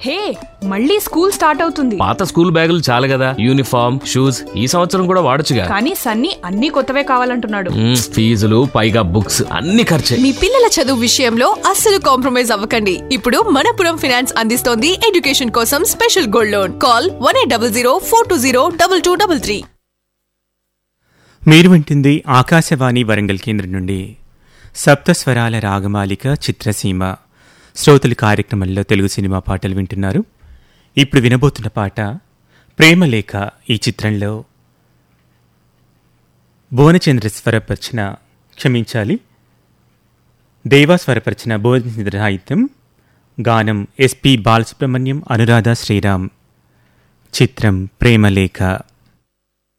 హే మళ్ళీ school start అవుతుంది పాత స్కూల్ బ్యాగులు చాలు కదా యూనిఫామ్ షూస్ ఈ సంవత్సరం కూడా వాడొచ్చుగా కానీ సన్నీ అన్ని కొత్తవే కావాలంటున్నాడు మ్మ్, ఫీజులు పైగా బుక్స్ అన్ని ఖర్చే మీ పిల్లల చదువు విషయంలో అస్సలు కాంప్రమైజ్ అవ్వకండి ఇప్పుడు మనపురం ఫినాన్స్ అందిస్తోంది ఎడ్యుకేషన్ కోసం special gold loan call one eight double zero four two zero double two double three మీరు వింటుంది ఆకాశవాణి వరంగల్ కేంద్రం నుండి సప్తస్వరాల రాగమాలిక చిత్రసీమ శ్రోతలు కార్యక్రమంలో తెలుగు సినిమా పాటలు వింటున్నారు ఇప్పుడు వినబోతున్న పాట ప్రేమలేఖ ఈ చిత్రంలో భువనచంద్ర స్వరపరచన క్షమించాలి దేవా స్వరపరచన భువనచంద్ర సాహిత్యం గానం ఎస్పి బాలసుబ్రహ్మణ్యం అనురాధ శ్రీరామ్ చిత్రం ప్రేమలేఖ